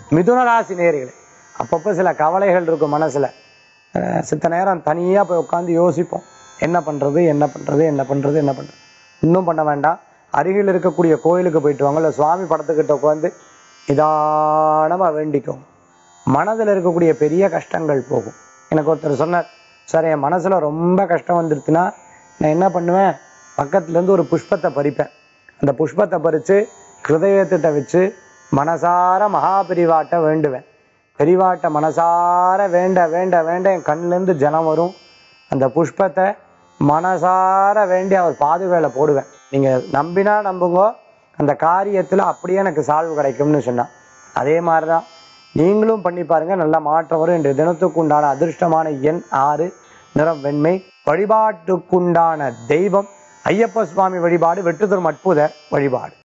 மிதுன ராசி நேர்களே அப்பப்போ சில கவலைகள் இருக்கும் மனசுல அஹ் சித்த நேரம் தனியா போய் உட்காந்து யோசிப்போம் என்ன பண்றது என்ன பண்றது என்ன பண்றது என்ன பண்றது இன்னும் பண்ண வேண்டாம் அருகில் இருக்கக்கூடிய கோயிலுக்கு போயிட்டு வாங்க இல்லை சுவாமி படத்துக்கிட்ட உட்காந்து நிதானமா வேண்டிக்கும் மனதில் இருக்கக்கூடிய பெரிய கஷ்டங்கள் போகும் எனக்கு ஒருத்தர் சொன்னார் சார் என் மனசுல ரொம்ப கஷ்டம் வந்துருச்சுன்னா நான் என்ன பண்ணுவேன் பக்கத்துல இருந்து ஒரு புஷ்பத்தை பறிப்பேன் அந்த புஷ்பத்தை பறிச்சு ஹிருதயத்திட்ட வச்சு மனசார மகாபெரிவாட்ட வேண்டுவேன் பெரிவாட்ட மனசார வேண்ட வேண்ட வேண்ட என் கண்ணிலேருந்து ஜலம் வரும் அந்த புஷ்பத்தை மனசார வேண்டி அவர் பாதுகால போடுவேன் நீங்க நம்பினா நம்புங்க அந்த காரியத்துல அப்படியே எனக்கு சால்வு கிடைக்கும்னு சொன்னான் அதே மாதிரிதான் நீங்களும் பண்ணி பாருங்க நல்ல மாற்றம் வரும் இன்றைய தினத்துக்கு உண்டான அதிர்ஷ்டமான எண் ஆறு நிறம் வெண்மை வழிபாட்டுக்குண்டான தெய்வம் ஐயப்ப சுவாமி வழிபாடு வெற்றி தரும் அற்புத வழிபாடு